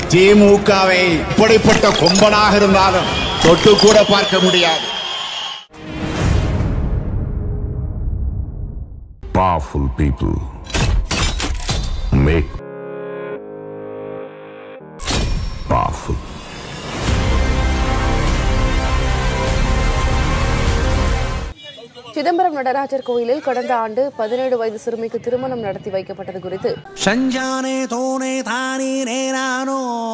திமுகவை இப்படிப்பட்ட கொம்பனாக இருந்தாலும் தொட்டு கூட பார்க்க முடியாது Powerful people make powerful. Chidambaram Natarajar கோயிலில் கடந்த ஆண்டு பதினேழு வயது சிறுமிக்கு திருமணம் நடத்தி வைக்கப்பட்டது குறித்து ಸಂಜಾನೆ ತೋನೆ ತಾನೇ ನೇನಾನೋ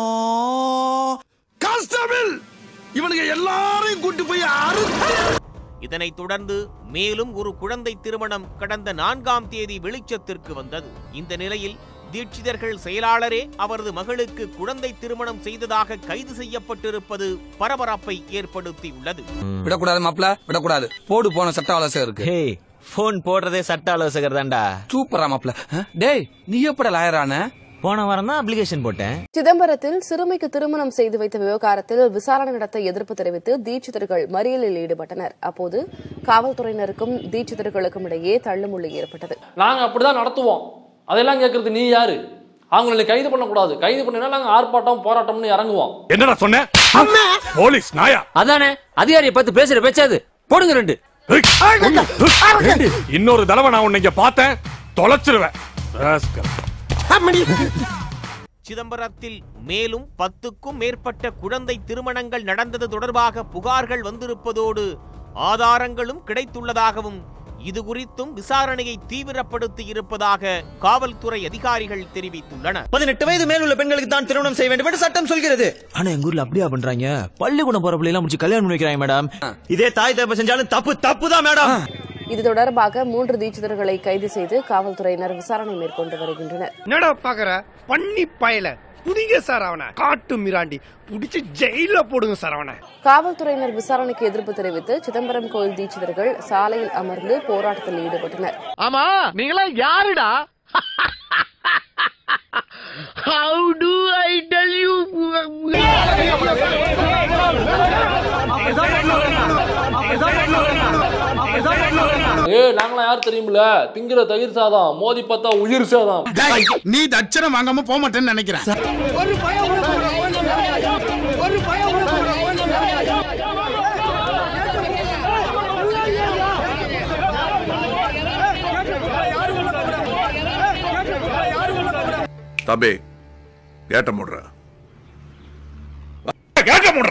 கான்ஸ்டபிள் இவனுங்க எல்லாரையும் கூட்டு போய் அறு இதனைத் தொடர்ந்து மேலும் ஒரு குழந்தை திருமணம் கடந்த நான்காம் தேதி வெளிச்சத்திற்கு வந்தது இந்த நிலையில் தீட்சிதர்கள் செயலாளரே அவரது மகளுக்கு குழந்தை திருமணம் செய்ததாக கைது செய்யப்பட்டிருப்பது பரபரப்பை ஏற்படுத்தியுள்ளது விடக்கூடாது மாப்ள விடக்கூடாது போடு போன சட்ட ஆலோசகர் இருக்கு ஹே போன் போடுறதே சட்ட ஆலோசகர் தான்டா சூப்பரா மாப்ள அஹ், டேய் நீ எப்பட லாயரான போன வாரம் தான் அப்ளிகேஷன் போட்டேன் சிதம்பரத்தில் சிறுமிக்கு திருமணம் செய்து வைத்த விவகாரத்தில் விசாரணை நடத்த எதிர்ப்பு தெரிவித்து தீட்சிதர்கள் மறியலில் ஈடுபட்டனர் அப்போது காவல்துறையினருக்கும் தீட்சிதர்களுக்கும் இடையே தள்ளுமுள்ளு ஏற்பட்டது நாங்க அப்படிதான் நடத்துவோம் அதெல்லாம் கேட்கறது நீ யாரு அவங்களை கைது பண்ணக்கூடாது கைது பண்ணினா நாங்க ஆர்ப்பாட்டம் போராட்டம்னு இறங்குவோம் என்னடா சொன்ன போலீஸ் நாயா அதானே அதிகாரியை பார்த்து பேசுற பேச்சாது போடுங்க ரெண்டு இன்னொரு தடவை நான் உன்னை இங்க பார்த்தேன் தொலைச்சிருவேன் rascal. சிதம்பரத்தில் மேலும் பத்துக்கும் மேற்பட்ட குழந்தை திருமணங்கள் நடந்தது தொடர்பாக புகார்கள் வந்திருப்பதோடு ஆதாரங்களும் கிடைத்துள்ளதாகவும் இது குறித்தும் விசாரணையை தீவிரப்படுத்தி இருப்பதாக காவல்துறை அதிகாரிகள் தெரிவித்துள்ளனர் பதினெட்டு வயது மேலுள்ள பெண்களுக்கு தான் திருமணம் செய்ய வேண்டும் என்று சட்டம் சொல்கிறது ஆனா எங்க ஊர்ல அப்படியா பண்றாங்க பள்ளிக்கூடம் போற பிள்ளை எல்லாம் முடிச்சு கல்யாணம் பண்ணி வைக்கிறாங்க மேடம் இதே தாய் தப்ப செஞ்சாலும் தப்பு தப்பு தான் மேடம் இது தொடர்பாக மூன்று தீட்சிதர்களை கைது செய்து காவல்துறையினர் விசாரணை மேற்கொண்டு வருகின்றனர் என்னடா பாக்குற பண்ணி பயல புடிங்க சார் அவனை காட்டு மிராண்டி புடிச்சு ஜெயில போடுங்க சார் அவனை காவல்துறையினர் விசாரணைக்கு எதிர்ப்பு தெரிவித்து சிதம்பரம் கோயில் தீட்சிதர்கள் சாலையில் அமர்ந்து போராட்டத்தில் ஈடுபட்டனர் ஆமா நீங்களா யாருடா How do I tell you? ஏ நாங்களாம் யார் தெரியுமில்ல திங்கிற தயிர் சாதம் மோதி பார்த்தா உயிர் சாதம் நீ தட்சணம் வாங்காம போக மாட்டேன்னு நினைக்கிறேன் தம்பி கேட்ட முடுற கேட்க முடுற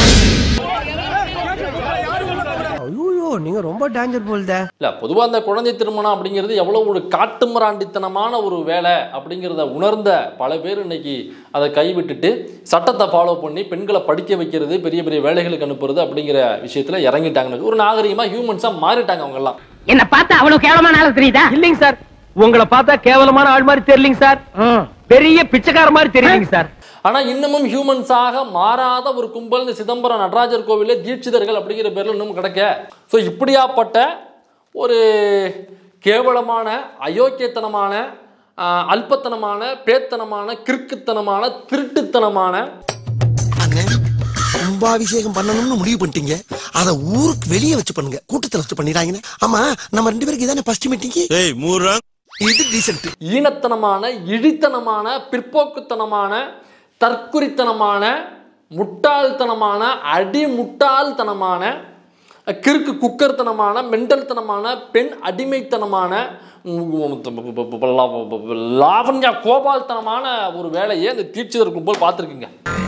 ஐயோ நீங்க ரொம்ப டேஞ்சர் போல்தே இல்ல பொதுவா அந்த குழந்தை திருமணம் அப்படிங்கிறது எவ்வளவு ஒரு காட்டுமிராண்டித்தனமான ஒரு வேலை அப்படிங்கிறத உணர்ந்த பல பேர் இன்னைக்கு அதை கைவிட்டுட்டு சட்டத்தை ஃபாலோ பண்ணி பெண்களை படிக்க வைக்கிறது பெரிய பெரிய வேலைகளுக்கு அனுப்புறது அப்படிங்கிற விஷயத்துல இறங்கிட்டாங்க ஒரு நாகரிகமா ஹியூமன்ஸா மாறிட்டாங்க அவங்க எல்லாம் என்ன பார்த்தா அவ்வளவு கேவலமான ஆளு தெரியுதா இல்லைங்க சார் உங்களை பார்த்தா கேவலமான ஆள் மாதிரி தெரியலங்க சார் பெரிய பிச்சைக்கார மாதிரி தெரியுங்க சார் ஆனா இன்னமும் ஹியூமன்ஸாக மாறாத ஒரு கும்பல் இந்த சிதம்பரம் நடராஜர் கோவிலே தீட்சிதர்கள் அப்படிங்கிற பேர்ல இன்னும் கிடைக்க ஸோ இப்படியாப்பட்ட ஒரு கேவலமான அயோக்கியத்தனமான ஆஹ், அல்பத்தனமான பேத்தனமான கிறுக்குத்தனமான திருட்டுத்தனமான கும்பாபிஷேகம் பண்ணணும்னு முடிவு பண்ணிட்டீங்க அத ஊருக்கு வெளியே வச்சு பண்ணுங்க கூட்டத்துல வச்சு பண்ணிடுறாங்கன்னு ஆமா நம்ம ரெண்டு பேருக்கு இதானே ஃபர்ஸ்ட் மீட்டிங் ஏய் மூரா இது டீசென்ட் ஈனத்தனமான இழித்தனமான பிற்போக்குத்தனமான தற்குறித்தனமான முட்டாள்தனமான அடி முட்டாள்தனமான கிறுக்கு குக்கர்த்தனமான மெண்டல்தனமான பெண் அடிமைத்தனமான உம், லாவண்யா கோபால்தனமான ஒரு வேலையை இந்த தீட்சிதர் கும்பல் பார்த்துருக்குங்க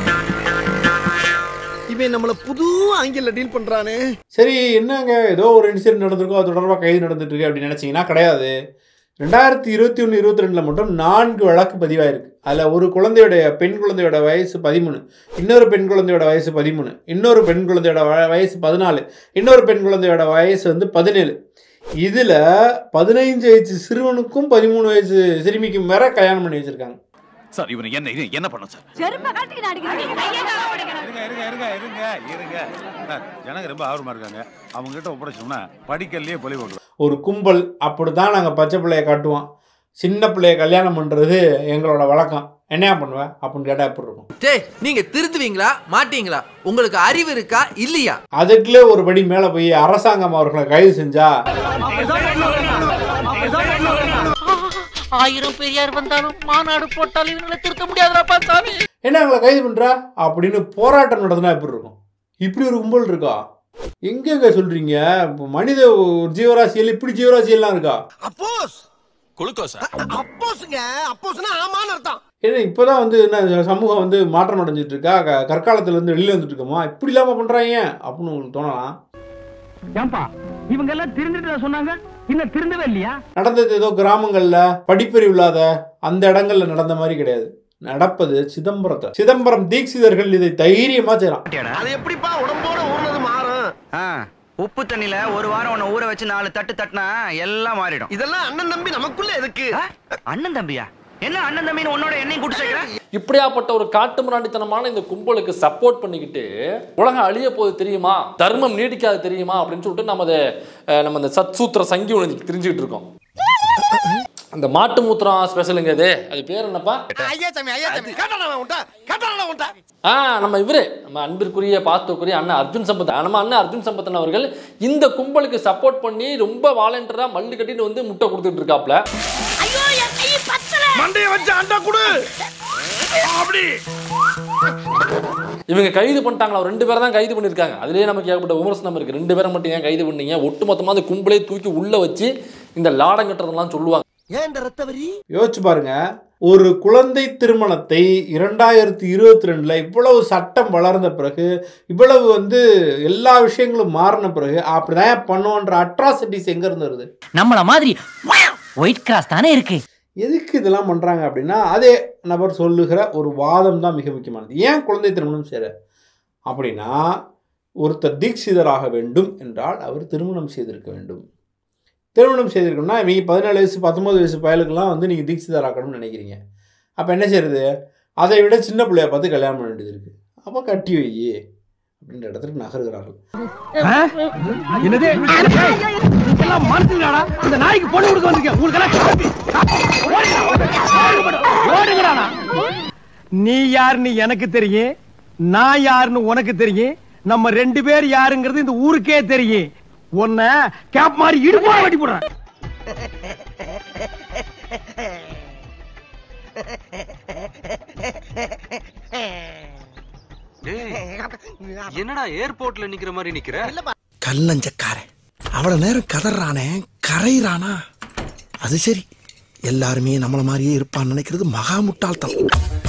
இவன் நம்மள புது ஆங்கிள் டீல் பண்றானே சரி என்னங்க ஏதோ ஒரு இன்சிடென்ட் நடந்திருக்கோ அது தொடர்பாக கைது நடந்துட்டு இருக்கு அப்படின்னு நினைச்சீங்கன்னா கிடையாது ரெண்டாயிரத்தி இருபத்தி ஒன்று இருபத்தி ரெண்டில் மட்டும் நான்கு வழக்கு பதிவாயிருக்கு அதில் ஒரு குழந்தையோட பெண் குழந்தையோட வயசு பதிமூணு இன்னொரு பெண் குழந்தையோட வயசு பதிமூணு இன்னொரு பெண் குழந்தையோட வ- வயசு பதினாலு இன்னொரு பெண் குழந்தையோட வயசு வந்து பதினேழு இதில் பதினைஞ்சு வயசு சிறுவனுக்கும் பதிமூணு வயசு சிறுமிக்கும் வேற கல்யாணம் பண்ணி வச்சிருக்காங்க சார் இவனை என்ன இது என்ன பண்ண சார் இருங்க இருங்க இருங்க இருங்க இருங்க சார், ஜனங்க ரொம்ப ஆர்வமா இருக்காங்க அவங்க கிட்ட ஒப்படைச்சோம்னா படிக்கல்லையே பொலி போட்டுருவோம் ஒரு கும்பல் அப்படி தான் நாங்கள் பச்சை பிள்ளைய காட்டுவோம் சின்ன பிள்ளைய கல்யாணம் பண்ணுறது எங்களோட வழக்கம் என்னையா பண்ணுவேன் அப்படின்னு கேட்டால் எப்படி இருக்கும் டேய் நீங்க திருத்துவீங்களா மாட்டீங்களா உங்களுக்கு அறிவு இருக்கா இல்லையா அதுக்குள்ளே ஒரு படி மேலே போய் அரசாங்கம் அவர்களை கைது செஞ்சா ஆயிரம் பெரியார் வந்தாலும் மாநாடு போட்டாலும் இவங்களை திருத்த முடியாதுடா சாமி என்ன எங்களை கைது பண்ற அப்படின்னு போராட்டம் நடத்தினா எப்படி இருக்கும் இப்படி ஒரு கும்பல் இருக்கா எங்கெங்க சொல்றீங்க இப்போ மனித ஒரு ஜீவராசியல் இப்படி ஜீவராசியெல்லாம் இருக்கா அப்போஸ் குளுக்கோஸ் அப்போஸ்ங்க அப்போஸ்னா ஆமான்னு அர்த்தம் ஏன்னா இப்போதான் வந்து என்ன சமூகம் வந்து மாற்றம் அடைஞ்சிட்டு இருக்கா க- கற்காலத்துல இருந்து வெளியில வந்துட்டு இருக்கோமா இப்படி இல்லாம பண்றாங்க அப்படின்னு உங்களுக்கு தோணலாம் ஏன்பா இவங்க எல்லாம் திருந்துட்டு சொன்னாங்க இன்னும் திருந்தவே இல்லையா நடந்தது ஏதோ கிராமங்கள்ல படிப்பறிவு இல்லாத அந்த இடங்கள்ல நடந்த மாதிரி கிடையாது நடப்பது சிதம்பரத்தை சிதம்பரம் தீட்சிதர்கள் இதை தைரியமா செய்யலாம் அது எப்படிப்பா உடம்போட ஊர்னது மாறும் உப்பு தண்ணில ஒரு வாரம் உன்னை ஊற வச்சு நாலு தட்டு தட்டினா எல்லாம் மாறிடும் இதெல்லாம் அண்ணன் தம்பி நமக்குள்ள எதுக்கு அண்ணன் தம்பியா என்ன அண்ணன் தம்பின்னு உன்னோட என்னையும் கூட்டு சேர்க்கிற இப்படியாப்பட்ட ஒரு காட்டு மிராண்டித்தனமான இந்த கும்பலுக்கு சப்போர்ட் பண்ணிக்கிட்டு உலகம் அழிய போது தெரியுமா தர்மம் நீடிக்காது தெரியுமா அப்படின்னு சொல்லிட்டு நம்ம அதை அஹ், நம்ம அந்த சத்சூத்திர சங்கி ஒன்று தெரிஞ்சுக்கிட்டு இருக்கோம் அந்த மாட்டு மூத்திரம் ஸ்பெஷலுங்க இது அது பேர் என்னப்பா ஐயா தம்பி ஐயா தம்பி கேட்டானா உண்டா கேட்டானா உண்டா ஆ நம்ம இவரு நம்ம அன்பிற்குரிய பாத்துக்குரிய அண்ணன் அர்ஜுன் சம்பத் நம்ம அண்ணன் அர்ஜுன் சம்பத்தன் அவர்கள் இந்த கும்பலுக்கு சப்போர்ட் பண்ணி ரொம்ப வாலண்டியரா மல்லு கட்டிட்டு வந்து முட்டை கொடுத்துட்டு இருக்காப்ல மண்டைய வச்சு அண்டா குடு அப்படி இவங்க கைது பண்ணிட்டாங்களா ஒரு ரெண்டு பேரை தான் கைது பண்ணியிருக்காங்க அதுலேயே நமக்கு ஏகப்பட்ட விமர்சனம் இருக்கு ரெண்டு பேரை மட்டும் ஏன் கைது பண்ணீங்க ஒட்டுமொத்தமாக அந்த கும்பலே தூக்கி உள்ள வச்சு இந்த லாடம் கட்டுறதெல்லாம் சொல்லுவாங்க ஏன் ரத்த வரி யோசிச்சு பாருங்க ஒரு குழந்தை திருமணத்தை இரண்டாயிரத்தி இருபத்தி ரெண்டுல இவ்வளவு சட்டம் வளர்ந்த பிறகு இவ்வளவு வந்து எல்லா விஷயங்களும் மாறின பிறகு அப்படிதான் பண்ணுவோன்ற அட்ராசிட்டிஸ் எங்க இருந்து வருது நம்மள மாதிரி ஒயிட் கிராஸ் தானே இருக்கு எதுக்கு இதெல்லாம் பண்றாங்க அப்படின்னா அதே நபர் சொல்லுகிற ஒரு வாதம் தான் மிக முக்கியமானது ஏன் குழந்தை திருமணம் செய்யற அப்படின்னா ஒருத்தர் தீட்சிதராக வேண்டும் என்றால் அவர் திருமணம் செய்திருக்க வேண்டும் திருமணம் செய்திருக்கணும்னா நீங்கள் பதினேழு வயசு பத்தொம்பது வயசு பயலுக்கெல்லாம் வந்து நீங்கள் தீட்சிதராக்கணும்னு நினைக்கிறீங்க அப்போ என்ன செய்யறது அதை விட சின்ன பிள்ளைய பார்த்து கல்யாணம் பண்ண வேண்டியது இருக்குது அப்போ கட்டி வை அப்படின்ற இடத்துக்கு நகருகிறார்கள் என்னது எல்லாம் மனசுங்கடா இந்த நாய்க்கு பொண்ணு கொடுக்க வந்திருக்கேன் உங்களுக்கு ஓடுங்கடா நீ யாருன்னு எனக்கு தெரியும் நான் யாருன்னு உனக்கு தெரியும் நம்ம ரெண்டு பேர் யாருங்கிறது இந்த ஊருக்கே தெரியும் உன்ன கேப் மாதிரி இடுப்பா வெட்டி போடுறேன் என்னடா ஏர்போர்ட்ல நிக்கிற மாதிரி நிக்கிற கல்லஞ்சக்காரன் அவ்வளவு நேரம் கதறானே கரையிறானா அது சரி எல்லாருமே நம்மள மாதிரியே இருப்பான்னு நினைக்கிறது மகா முட்டாள்தனம்